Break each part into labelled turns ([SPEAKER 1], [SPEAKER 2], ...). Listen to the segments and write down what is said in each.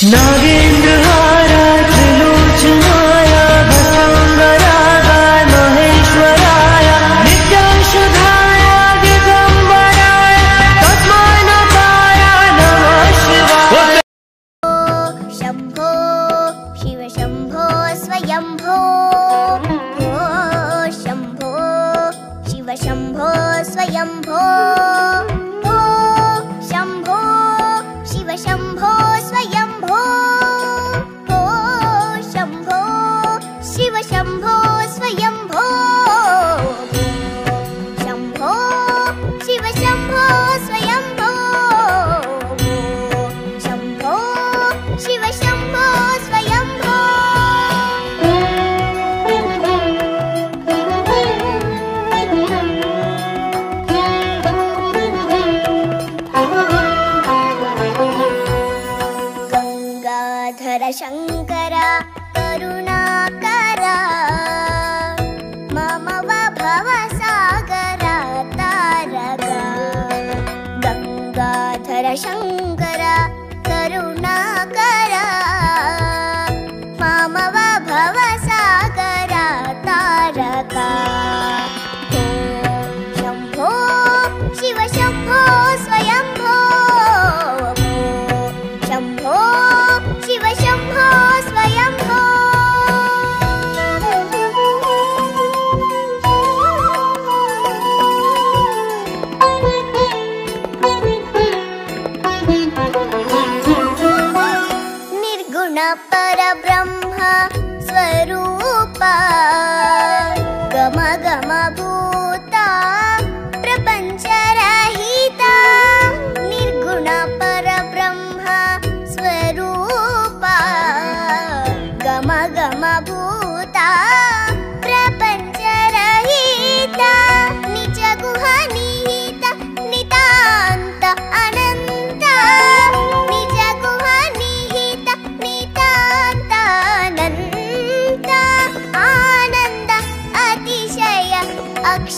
[SPEAKER 1] नागेन्द्रहार त्रिलोचनाय भस्माङ्गरागाय महेश्वराय नित्याशुधाय दिगम्बराय तस्मै नताय नमः शिवाय
[SPEAKER 2] शम्भो शिव शम्भो स्वयम्भो ओ शम्भो शिव शम्भो स्वयम्भो ओ शम्भो शिव शम्भो स्वयम्भो ओ शम्भो शिव शम्भो स्वयम्भो शम्भो शिव शम्भो स्वयम्भो शम्भो शिव शम्भो स्वयम्भो गङ्गाधर शङ्कर करुणाकरा मम भव सागर तारका गङ्गाधर शङ्कर करुणाकरा मम भव सागर तारका ओ शम्भो शिव शम्भो स्वयम्भो शम्भो शिव शम्भो स्वयम्भो निर्गुण परब्रह्म स्वरूपा गम गम भूता प्रपञ्चरहिता निर्गुण परब्रह्म स्वरूपा गम गम भूता प्रपञ्चरहिता निज गुह निहित नितान्त अनन्त निज गुह निहित नितान्त अनन्त आनन्द अतिशय अक्ष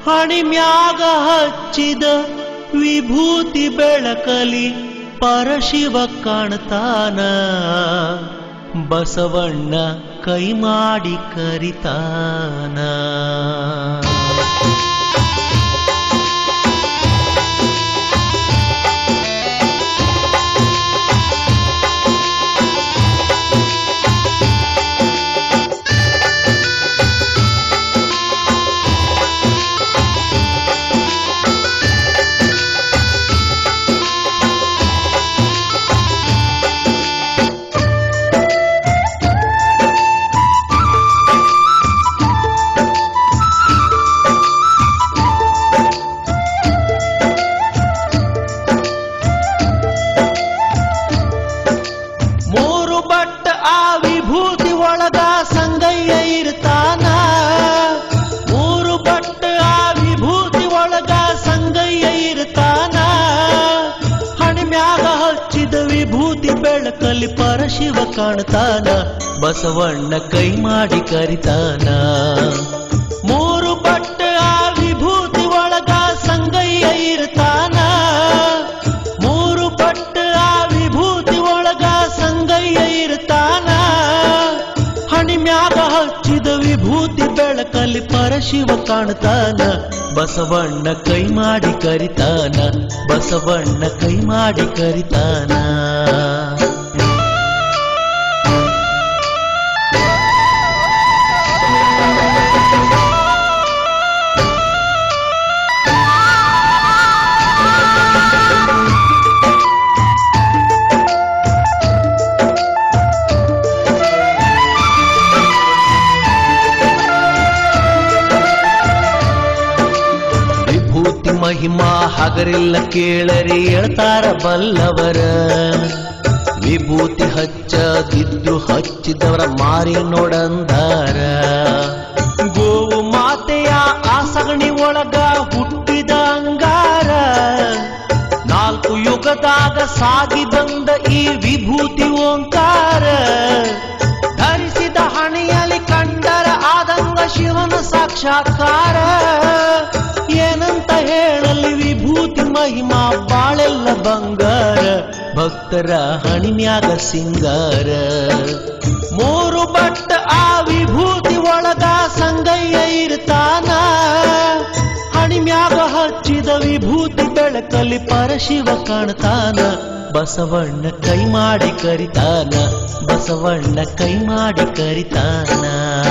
[SPEAKER 3] ಹಣಿಮ್ಯಾಗ ಹಚ್ಚಿದ ವಿಭೂತಿ ಬೆಳಕಲಿ ಪರಶಿವ ಕಾಣ್ತಾನ ಬಸವಣ್ಣ ಕೈ ಮಾಡಿ ಕರಿತಾನ ಮೂರು ಬಟ್ಟ ಆ ವಿಭೂತಿ ಒಳಗ ಸಂಗಯ್ಯ ಇರ್ತಾನ ಮೂರು ಬಟ್ಟ ಆ ವಿಭೂತಿ ಒಳಗ ಸಂಗಯ್ಯ ಇರ್ತಾನ ಹಣಿಮ್ಯಾಗ ಹಚ್ಚಿದ ವಿಭೂತಿ ಬೆಳಕಲ್ಲಿ ಪರಶಿವ ಕಾಣ್ತಾನ ಬಸವಣ್ಣ ಕೈ ಮಾಡಿ ಕರಿತಾನ ಮೂರು ಬಟ್ಟ ಆ ವಿಭೂತಿ ಒಳಗ ಸಂಗಯ್ಯ ಇರ್ತಾನ ಮೂರು ಪಟ್ಟ ಆ ವಿಭೂತಿ ಒಳಗ ಸಂಗಯ್ಯ ಇರ್ತಾನ ಹಣಿಮ್ಯಾಗ ಹಚ್ಚಿದ ವಿಭೂತಿ ಬೆಳಕಲ್ಲಿ ಪರಶಿವ ಕಾಣ್ತಾನ ಬಸವಣ್ಣ ಕೈ ಮಾಡಿ ಕರಿತಾನ ಬಸವಣ್ಣ ಕೈ ಮಾಡಿ ಕರಿತಾನ ವಿಭೂತಿ ಮಹಿಮಾ ಹಗರಿಲ್ಲ ಕೇಳರಿ ಹೇಳ್ತಾರ ಬಲ್ಲವರ ವಿಭೂತಿ ಹಚ್ಚದಿದ್ರು ಹಚ್ಚಿದವರ ಮಾರಿ ನೋಡಂದಾರ ಗೋವು ಮಾತೆಯ ಆ ಸಗಣಿ ಒಳಗ ಹುಟ್ಟಿದ ಅಂಗಾರ ನಾಲ್ಕು ಯುಗದಾಗ ಸಾಗಿ ಬಂದ ಈ ವಿಭೂತಿ ಓಂಕಾರ ಧರಿಸಿದ ಹಣೆಯಲ್ಲಿ ಕಂಡರ ಆದಂಗ ಶಿವನ ಸಾಕ್ಷಾತ್ಕಾರ ಏನಂತ ಹೇಳಲಿ ವಿಭೂತಿ ಮಹಿಮಾ ಬಾಳೆಲ್ಲ ಬಂಗಾರ ಭಕ್ತರ ಹಣಿಮ್ಯಾಗ ಸಿಂಗಾರ ಮೂರು ಬಟ್ಟ ಆ ವಿಭೂತಿ ಒಳಗ ಸಂಗಯ್ಯ ಇರ್ತಾನ ಹಣಿಮ್ಯಾಗ ಹಚ್ಚಿದ ವಿಭೂತಿ ಬೆಳಕಲ್ಲಿ ಪರಶಿವ ಕಾಣ್ತಾನ ಬಸವಣ್ಣ ಕೈ ಮಾಡಿ ಕರಿತಾನ ಬಸವಣ್ಣ ಕೈ ಮಾಡಿ ಕರಿತಾನ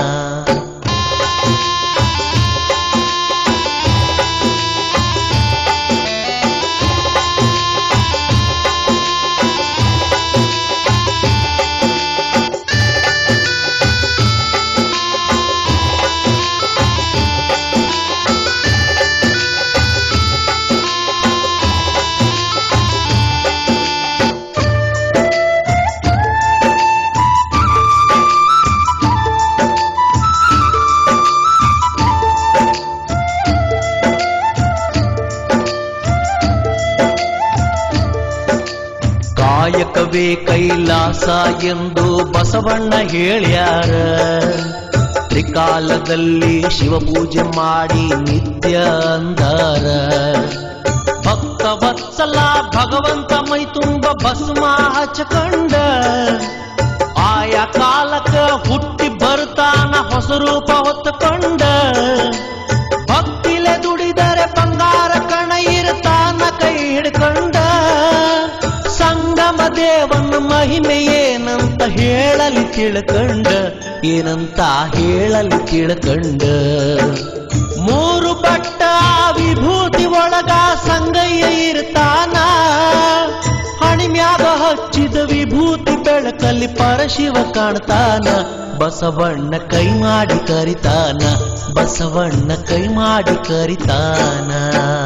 [SPEAKER 3] ಕಾಯಕವೇ ಕೈಲಾಸ ಎಂದು ಬಸವಣ್ಣ ಹೇಳ್ಯಾರ ತ್ರಿಕಾಲದಲ್ಲಿ ಶಿವಪೂಜೆ ಮಾಡಿ ನಿತ್ಯ ಅಂದಾರ ಭಕ್ತ ವತ್ಸಲ ಭಗವಂತ ಮೈ ತುಂಬ ಭಸ್ಮ ಹಚ್ಚಕಂಡ ಆಯಾ ಕಾಲಕ್ಕ ಹುಟ್ಟಿ ಬರ್ತಾನ ಹೊಸ ರೂಪ ಹೊತ್ತುಕೊಂಡ ಭಕ್ತಿಲೆ ದುಡಿದರೆ ಬಂಗಾರ ಕಣ ಇರ್ತಾನ ಕೈ ಹಿಡ್ಕೊಂಡ ಸಂಗಮ ದೇವನ ಮಹಿಮೆ ಏನಂತ ಹೇಳಲಿ ತಿಳ್ಕಂಡ ಏನಂತ ಹೇಳಲಿ ತಿಳ್ಕಂಡ ಮೂರು ಬಟ್ಟ ವಿಭೂತಿ ಒಳಗ ಸಂಗಯ್ಯ ಇರ್ತಾನ ಹಣಿಮ್ಯಾಗ ಹಚ್ಚಿದ ವಿಭೂತಿ ಬೆಳಕಲ್ಲಿ ಪರಶಿವ ಕಾಣ್ತಾನ ಬಸವಣ್ಣ ಕೈ ಮಾಡಿ ಕರಿತಾನ ಬಸವಣ್ಣ ಕೈ ಮಾಡಿ ಕರಿತಾನ